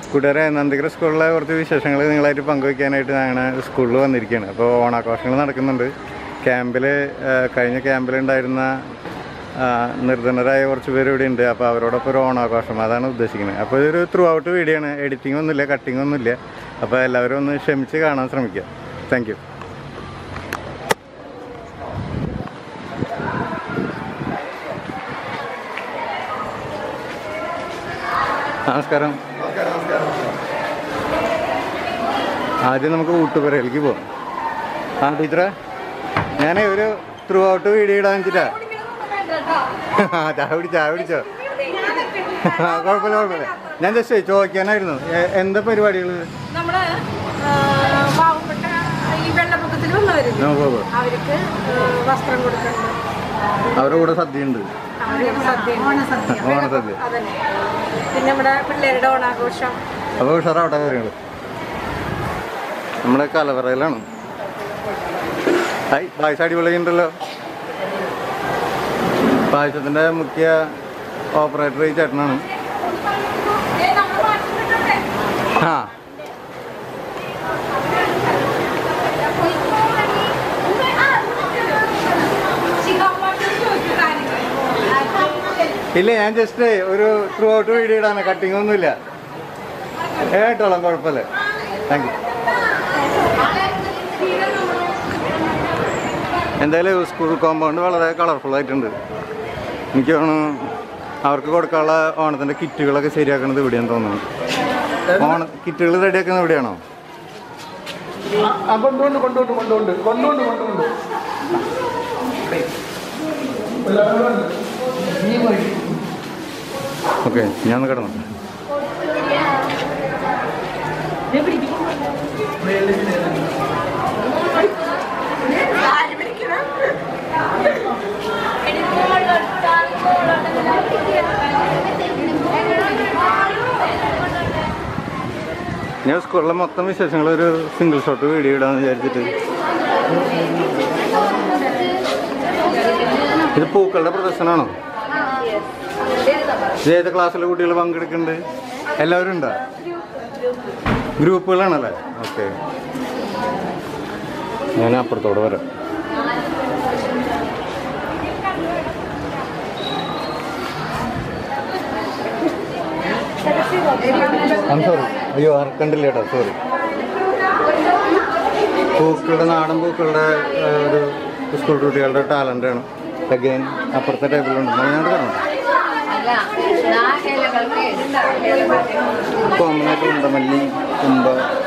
കൂട്ടുകാരെ നന്ദിഗ്ര സ്കൂളിലെ കുറച്ച് വിശേഷങ്ങൾ നിങ്ങളായിട്ട് പങ്കുവയ്ക്കാനായിട്ട് ഞാൻ സ്കൂളിൽ വന്നിരിക്കുകയാണ് അപ്പോൾ ഓണാഘോഷങ്ങൾ നടക്കുന്നുണ്ട് ക്യാമ്പിൽ കഴിഞ്ഞ ക്യാമ്പിലുണ്ടായിരുന്ന ആ, നിർധനരായ കുറച്ച് പേര് ഇവിടെ ഉണ്ട് അപ്പോൾ അവരോടൊപ്പം ഒരു ഓണാഘോഷം അതാണ് ഉദ്ദേശിക്കുന്നത് അപ്പോൾ ഇതൊരു ത്രൂ ഔട്ട് വീഡിയോ ആണ് എഡിറ്റിംഗ് ഒന്നുമില്ല കട്ടിംഗ് ഒന്നുമില്ല അപ്പോൾ എല്ലാവരും ഒന്ന് ക്ഷമിച്ച് കാണാൻ ശ്രമിക്കുക താങ്ക് യു നമസ്കാരം ആദ്യം നമുക്ക് ഊട്ടുപുരയിലേക്ക് പോകാം ആ ടീച്ചറെ ഞാനേ ഒരു ത്രൂ ഔട്ട് വീഡിയോ ഇടാൻ വെച്ചിട്ടാ ആ ചായ പിടിച്ചോ ചായ പിടിച്ചോ ആ, കുഴപ്പമില്ല കുഴപ്പമില്ല ഞാൻ ജസ്റ്റ് ചോദിക്കാനായിരുന്നു എ- എന്താ പരിപാടികൾ നമ്മുടെ ആ, പാവപ്പെട്ട ഈ വെള്ളപ്പൊക്കത്തിൽ വന്നവരില്ലേ അവർക്ക് ആ, വസ്ത്രം കൊടുക്കുന്നുണ്ട് അവരുടെ കൂടെ സദ്യയുണ്ട് അവർക്ക് സദ്യ ഓണസദ്യ അതന്നെ പിന്നെ നമ്മുടെ പിള്ളേരുടെ ഓണാഘോഷം അപ്പോൾ ഉഷാറാവട്ടെ കാര്യങ്ങൾ നമ്മുടെ കലവറയിലാണ് ഹായ് പായസം അടിപൊളിയുണ്ടല്ലോ പായസത്തിൻ്റെ മുഖ്യ ഓപ്പറേറ്റർ ഈ ചേട്ടനാണ് ആ ഇല്ല ഞാൻ ജസ്റ്റ് ഒരു ത്രൂ ഔട്ട് വീഡിയോ ഇടാണ് കട്ടിങ് ഒന്നുമില്ല ഏട്ടോളാം കുഴപ്പമില്ല താങ്ക് യു എന്തായാലും സ്കൂൾ കോമ്പൗണ്ട് വളരെ കളർഫുൾ ആയിട്ടുണ്ട് എനിക്ക് തോന്നുന്നു അവർക്ക് കൊടുക്കാനുള്ള ഓണത്തിൻ്റെ കിറ്റുകളൊക്കെ ശരിയാക്കുന്നത് ഇവിടെയാന്ന് തോന്നുന്നു ഓണ കിറ്റുകൾ റെഡിയാക്കുന്നത് ഇവിടെയാണോ ആ കൊണ്ടുകൊണ്ട് കൊണ്ടുകൊണ്ട് കൊണ്ടുകൊണ്ട് കൊണ്ടുകൊണ്ട് കൊണ്ടുകൊണ്ട് ഓക്കെ ഞാൻ കിടന്നു ഞാൻ സ്കൂളിലെ മൊത്തം വിശേഷങ്ങൾ ഒരു സിംഗിൾ ഷോട്ട് വീഡിയോ ഇടാന്ന് വിചാരിച്ചിട്ട് ഇത് പൂക്കളുടെ പ്രദർശനമാണോ ഇത് ഏത് ക്ലാസ്സിലെ കുട്ടികൾ പങ്കെടുക്കുന്നുണ്ട് എല്ലാവരും ഉണ്ടോ ഗ്രൂപ്പുകളാണല്ലേ ഓക്കെ ഞാൻ അപ്പുറത്തോടെ വരാം സോറി അയ്യോ ആർ- കണ്ടില്ല കേട്ടോ സോറി പൂക്കളുടെ നാടൻ പൂക്കളുടെ ആ, ഒരു സ്കൂൾ കുട്ടികളുടെ ടാലൻ്റാണ് അഗൈൻ അപ്പുറത്തെ ടേബിളുണ്ട് മലനാട് പറഞ്ഞു കോമൺ ആയിട്ട് ഉണ്ടമല്ലി കുമ്പ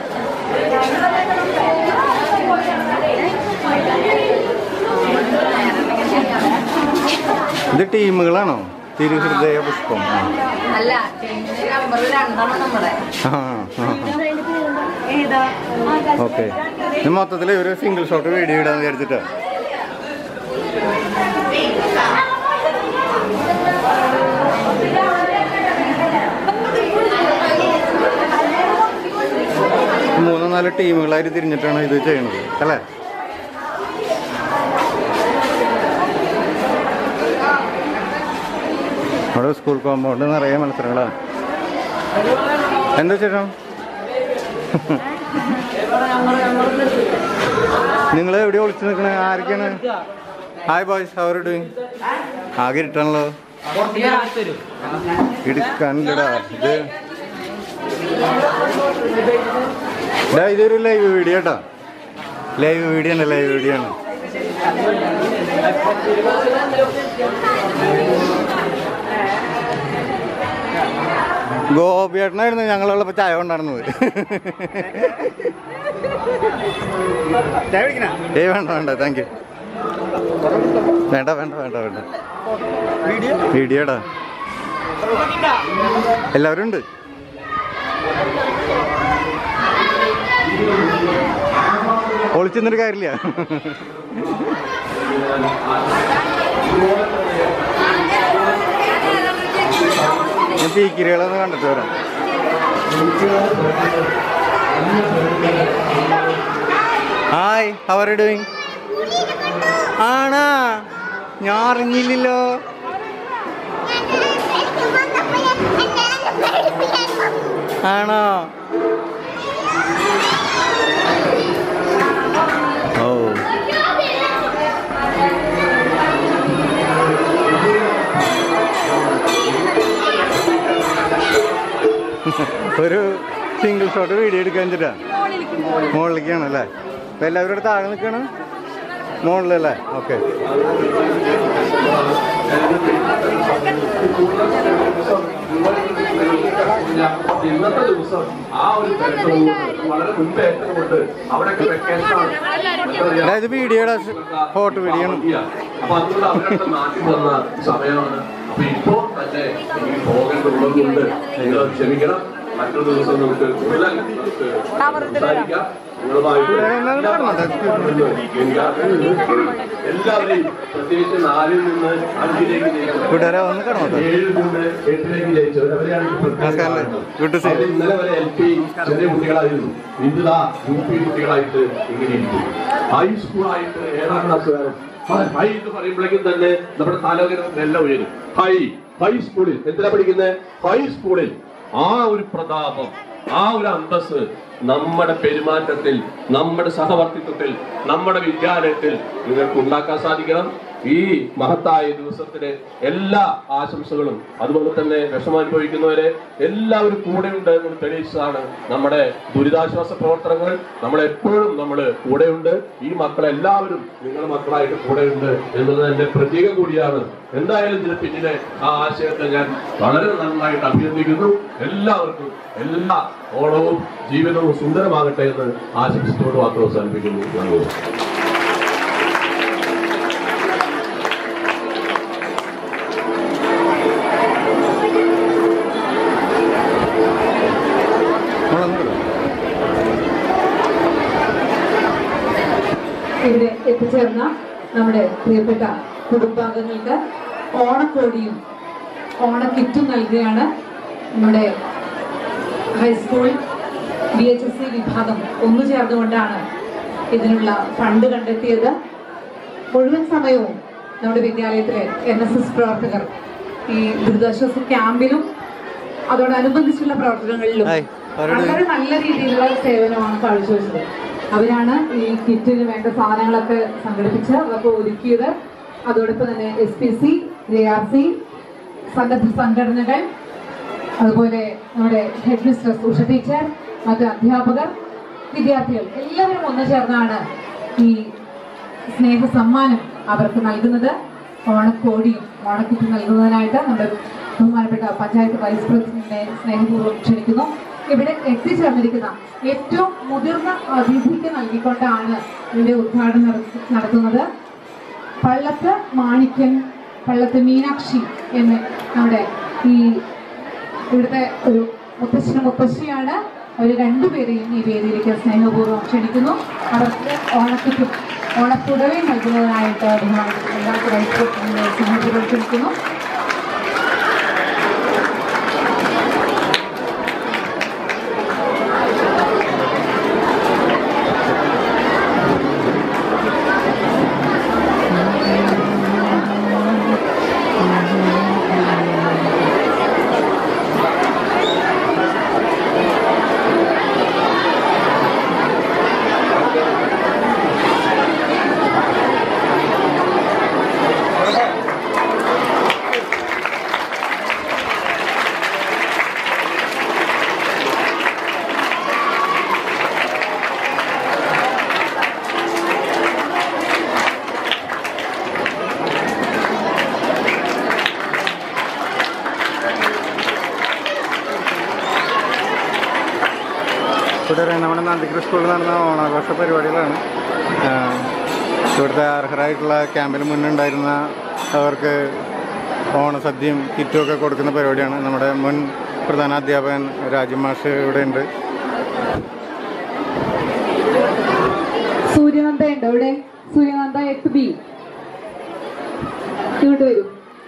ഇത് ടീമുകളാണോ തിരുഹൃദയ പുഷ്പം ആ. അല്ല നമ്പർ രണ്ടാണ് നമ്മുടെ ആ ഓക്കെ ഇത് മൊത്തത്തിൽ ഒരു സിംഗിൾ ഷോട്ട് വീഡിയോ ഇടാന്ന് വിചാരിച്ചിട്ടാ മൂന്നോ നാല് ടീമുകളായിട്ട് തിരിഞ്ഞിട്ടാണ് ഇത് ചെയ്യണത് അല്ലേ അവിടെ സ്കൂൾ കോമ്പൗണ്ട് നിറയെ മത്സരങ്ങളാണ് എന്താ ചേട്ടാ നിങ്ങൾ എവിടെ ഒളിച്ചു നിൽക്കണേ ആരൊക്കെയാണ് ഹായ് ബോയ്സ് അവർ ഡൂയിങ് ആകെ ഇട്ടാണല്ലോ എടുക്കാനില്ലടാ ഇത് ഡാ, ഇതൊരു ലൈവ് വീഡിയോ കേട്ടോ ലൈവ് വീഡിയോ ആണ് ലൈവ് വീഡിയോ ആണ് ഗോപിയേട്ടനായിരുന്നു ഞങ്ങളുള്ളപ്പോൾ ചായ കൊണ്ടായിരുന്നത് ഏയ് വേണ്ട വേണ്ട താങ്ക് യു വേണ്ട വേണ്ട വേണ്ട വേണ്ട വീഡിയോടാ എല്ലാവരും ഉണ്ട് ഒളിച്ചെന്നിട്ട് കാര്യമില്ല ഞാൻ പീക്കിരികളൊന്ന് കണ്ടിട്ട് വരാം ഹായ് ഹവർ ഡൂയിങ് ആണാ ഞാൻ അറിഞ്ഞില്ലല്ലോ ആണോ ഓ ഒരു സിംഗിൾ ഷോട്ട് വീഡിയോ എടുക്കാൻ വെച്ചിട്ടാ മുകളിലേക്കാണ് അല്ലേ അപ്പൊ എല്ലാവരും ഇവിടെ താഴെ നിൽക്കണം മുകളിലല്ലേ ഓക്കെ ഇന്നത്തെ ദിവസം ആ ഒരു തിരക്കും വളരെ മുൻപേ കൊണ്ട് അവിടെയൊക്കെ വെക്കേഷനാണ് അതായത് വീഡിയോയുടെ ഫോട്ടോ വീഡിയോ ആണ് അപ്പൊ അതുകൊണ്ട് അവരുടെ നാട്ടിൽ വന്ന സമയമാണ് അപ്പൊ ഇപ്പോ തന്നെ എനിക്ക് പോകേണ്ടതുള്ളത് കൊണ്ട് നിങ്ങൾ ക്ഷമിക്കണം മറ്റൊരു ദിവസം നമുക്ക് കൂടുതൽ നമുക്ക് സംസാരിക്കാം നിങ്ങളുമായിട്ട് എല്ലാവരെയും പ്രത്യേകിച്ച് നാലിൽ നിന്ന് അഞ്ചിലേക്ക് ജയിച്ചവർ, കൂട്ടുകാരെ ഒന്ന് കടന്നു ഏഴിൽ നിന്ന് എട്ടിലേക്ക് ജയിച്ചവർ അവരെയാണ് ഈ പ്രത്യേകം നമസ്കാരം. Good to see you. അവര് ഇന്നലെ വരെ എൽ പി ചെറിയ കുട്ടികളായിരുന്നു ഇന്നിതാ യു പി കുട്ടികളായിട്ട് ഇങ്ങനെ ഇരിക്കും ഹൈസ്കൂളായിട്ട് ഏഴാം ക്ലാസ്സുകാരൻ ഹൈ എന്ന് പറയുമ്പോഴേക്കും തന്നെ നമ്മുടെ താലോകരം എല്ലാം ഉയരും ഹൈ ഹൈസ്കൂളിൽ എന്തിനാ പഠിക്കുന്നത് ഹൈസ്കൂളിൽ ആ ഒരു പ്രതാപം ആ ഒരു അന്തസ് നമ്മുടെ പെരുമാറ്റത്തിൽ നമ്മുടെ സഹവർത്തിത്വത്തിൽ നമ്മുടെ വിദ്യാലയത്തിൽ നിങ്ങൾക്ക് ഉണ്ടാക്കാൻ സാധിക്കണം ഈ മഹത്തായ ദിവസത്തിന് എല്ലാ ആശംസകളും അതുപോലെ തന്നെ വിഷമം അനുഭവിക്കുന്നവരെ എല്ലാവരും കൂടെയുണ്ട് എന്ന് തെളിയിച്ചതാണ് നമ്മുടെ ദുരിതാശ്വാസ പ്രവർത്തനങ്ങൾ നമ്മളെപ്പോഴും നമ്മൾ കൂടെയുണ്ട് ഈ മക്കളെല്ലാവരും നിങ്ങളുടെ മക്കളായിട്ട് കൂടെയുണ്ട് എന്നുള്ളത് എന്റെ പ്രതീകം കൂടിയാണ് എന്തായാലും ഇതിന് പിന്നിലെ ആ ആശയത്തെ ഞാൻ വളരെ നന്നായിട്ട് അഭിനന്ദിക്കുന്നു എല്ലാവർക്കും എല്ലാ ഓണവും ജീവിതവും സുന്ദരമാകട്ടെ എന്ന് ആശംസിച്ചുകൊണ്ട് മാത്രം അവസാനിപ്പിക്കുന്നു നന്ദി ഇവിടെ എത്തിച്ചേർന്ന നമ്മുടെ പ്രിയപ്പെട്ട കുടുംബാംഗങ്ങൾക്ക് ഓണക്കോടിയും ഓണക്കിറ്റും നൽകുകയാണ് നമ്മുടെ high school B H S C വിഭാഗം ഒന്നു ചേർന്നുകൊണ്ടാണ് ഇതിനുള്ള ഫണ്ട് കണ്ടെത്തിയത് മുഴുവൻ സമയവും നമ്മുടെ വിദ്യാലയത്തിലെ എൻ എസ് എസ് പ്രവർത്തകർ ഈ ദുരിതാശ്വാസ ക്യാമ്പിലും അതോടനുബന്ധിച്ചുള്ള പ്രവർത്തനങ്ങളിലും ഹായ്, അവരോട് വളരെ നല്ല രീതിയിലുള്ള സേവനമാണ് കാഴ്ചവെച്ചത് അവരാണ് ഈ കിറ്റിന് വേണ്ട സാധനങ്ങളൊക്കെ സംഘടിപ്പിച്ച് അതൊക്കെ ഒരുക്കിയത് അതോടൊപ്പം തന്നെ S P C J R C സന്നദ്ധ സംഘടനകൾ അതുപോലെ നമ്മുടെ ഹെഡ് മിസ്റ്റർ ഉഷ ടീച്ചർ മറ്റു അധ്യാപകർ വിദ്യാർത്ഥികൾ എല്ലാവരും ഒന്നു ചേർന്നാണ് ഈ സ്നേഹ സമ്മാനം അവർക്ക് നൽകുന്നത് ഓണക്കോടിയും ഓണക്കിറ്റ് നൽകുന്നതിനായിട്ട് നമ്മുടെ ബഹുമാനപ്പെട്ട പഞ്ചായത്ത് വൈസ് പ്രസിഡന്റിനെ സ്നേഹപൂർവ്വം ക്ഷണിക്കുന്നു ഇവിടെ എത്തിച്ചേർന്നിരിക്കുന്ന ഏറ്റവും മുതിർന്ന അതിഥിക്ക് നൽകിക്കൊണ്ടാണ് ഇതിന്റെ ഉദ്ഘാടനം നടത്തി- നടത്തുന്നത് പള്ളത്ത് മാണിക്യൻ പള്ളത്ത് മീനാക്ഷി എന്ന് നമ്മുടെ ഈ ഇവിടുത്തെ ഒരു മുത്തശ്ശനും മുത്തശ്ശിയാണ് അവർ രണ്ടുപേരെയും ഈ വേദിയിലേക്ക് സ്നേഹപൂർവ്വം ക്ഷണിക്കുന്നു അവർക്ക് ഓണത്തിക്കും ഓണപ്പുടവയും നൽകുന്നതിനായിട്ട് ബഹുമാനപ്പെട്ട പഞ്ചായത്ത് വൈസ് പ്രസിഡന്റിനെ സ്നേഹപൂർവ്വം ക്ഷണിക്കുന്നു കൂട്ടുകാരെ നമ്മുടെ നന്ദിഗ്ര സ്കൂളിൽ നടന്ന ഓണാഘോഷ പരിപാടികളാണ് ആ, ഇവിടുത്തെ അർഹരായിട്ടുള്ള ക്യാമ്പിന് മുന്നുണ്ടായിരുന്ന അവർക്ക് ഓണസദ്യയും കിറ്റും ഒക്കെ കൊടുക്കുന്ന പരിപാടിയാണ് നമ്മുടെ മുൻ പ്രധാന അധ്യാപകൻ രാജീവ് മാഷ് ഇവിടെ ഉണ്ട് സൂര്യനന്ദ ഉണ്ട് ഇവിടെ സൂര്യനന്ദ എഫ് ബി ഇങ്ങോട്ട് വരൂ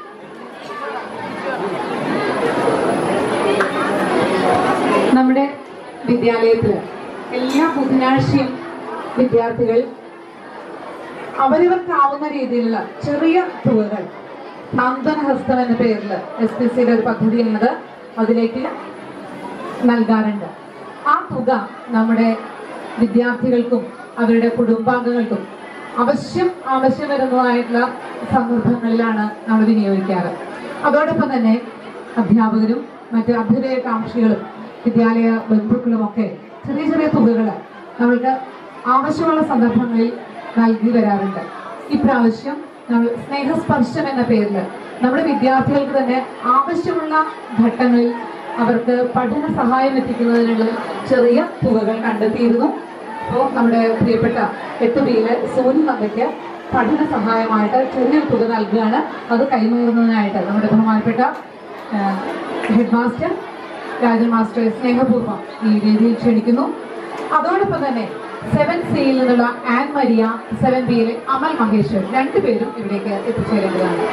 നമ്മുടെ വിദ്യാലയത്തില് എല്ലാ ബുധനാഴ്ചയും വിദ്യാർത്ഥികൾ അവരവർക്കാവുന്ന രീതിയിലുള്ള ചെറിയ തുകകൾ സാന്ത്വന ഹസ്തം എന്ന പേരിൽ എസ് പി സിയുടെ ഒരു പദ്ധതിയാണത് അതിലേക്ക് നൽകാറുണ്ട് ആ തുക നമ്മുടെ വിദ്യാർത്ഥികൾക്കും അവരുടെ കുടുംബാംഗങ്ങൾക്കും അവശ്യം ആവശ്യം വരുന്നതായിട്ടുള്ള സന്ദർഭങ്ങളിലാണ് നമ്മൾ വിനിയോഗിക്കാറ് അതോടൊപ്പം തന്നെ അധ്യാപകരും മറ്റ് അഭ്യുദയകാംക്ഷികളും വിദ്യാലയ ബന്ധുക്കളും ഒക്കെ ചെറിയ ചെറിയ തുകകൾ നമ്മൾക്ക് ആവശ്യമുള്ള സന്ദർഭങ്ങളിൽ നൽകി വരാറുണ്ട് ഇപ്രാവശ്യം നമ്മൾ സ്നേഹസ്പർശം എന്ന പേരിൽ നമ്മുടെ വിദ്യാർത്ഥികൾക്ക് തന്നെ ആവശ്യമുള്ള ഘട്ടങ്ങളിൽ അവർക്ക് പഠന സഹായം എത്തിക്കുന്നതിനുള്ള ചെറിയ തുകകൾ കണ്ടെത്തിയിരുന്നു അപ്പോൾ നമ്മുടെ പ്രിയപ്പെട്ട എട്ട് ബിയിലെ സോനു തങ്കയ്ക്ക് പഠന സഹായമായിട്ട് ചെറിയൊരു തുക നൽകുകയാണ് അത് കൈമാറുന്നതിനായിട്ട് നമ്മുടെ ബഹുമാനപ്പെട്ട ഹെഡ് മാസ്റ്റർ രാജൻ മാസ്റ്റർ സ്നേഹപൂർവ്വം ഈ വേദിയിൽ ക്ഷണിക്കുന്നു അതോടൊപ്പം തന്നെ സെവൻ സിയിൽ നിന്നുള്ള ആൻ മരിയ സെവൻ ബിയിലെ അമൽ മഹേശ്വർ രണ്ടുപേരും ഇവിടേക്ക് എത്തിച്ചേരേണ്ടതാണ്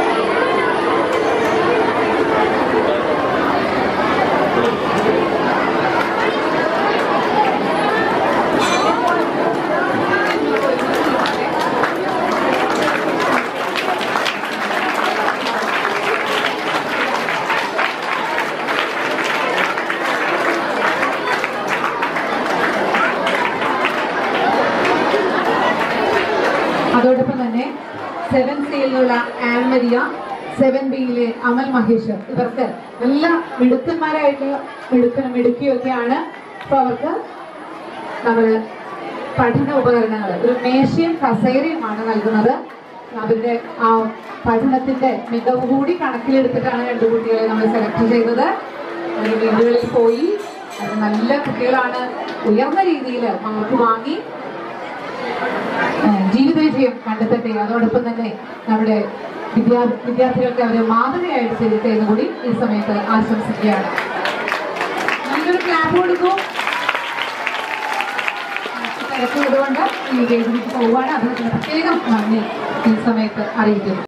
അതോടൊപ്പം തന്നെ സെവൻ സിയിൽ നിന്നുള്ള ആൻ മരിയ സെവൻ ബിയിലെ അമൽ മഹേശ്വർ ഇവർക്ക് നല്ല മിടുക്കന്മാരായിട്ട് മിടുക്കനും മിടുക്കിയൊക്കെയാണ് അപ്പൊ അവർക്ക് നമ്മൾ പഠന ഉപകരണങ്ങൾ ഒരു മേശയും കസേരയുമാണ് നൽകുന്നത് അവരുടെ ആ പഠനത്തിന്റെ മികവ് കൂടി കണക്കിലെടുത്തിട്ടാണ് രണ്ടു കുട്ടികളെ നമ്മൾ സെലക്ട് ചെയ്തത് അവർ വീടുകളിൽ പോയി അവർ നല്ല കുട്ടികളാണ് ഉയർന്ന രീതിയിൽ മാർക്ക് വാങ്ങി ഏഹ് ജീവിത വിജയം കണ്ടെത്തട്ടെ അതോടൊപ്പം തന്നെ നമ്മുടെ വിദ്യാ വിദ്യാർത്ഥികൾക്ക് അവരെ മാതൃകയായിട്ട് ചെയ്തിട്ട് എന്ന് കൂടി ഈ സമയത്ത് ആശംസിക്കുകയാണ് നല്ലൊരു ക്ലാപ്പ് കൊടുക്കൂ തിരക്കുള്ളതുകൊണ്ട് ഈ വേദിക്ക് പോവുകയാണ് അതിന് പ്രത്യേകം നന്ദി ഈ സമയത്ത് അറിയിക്കുന്നു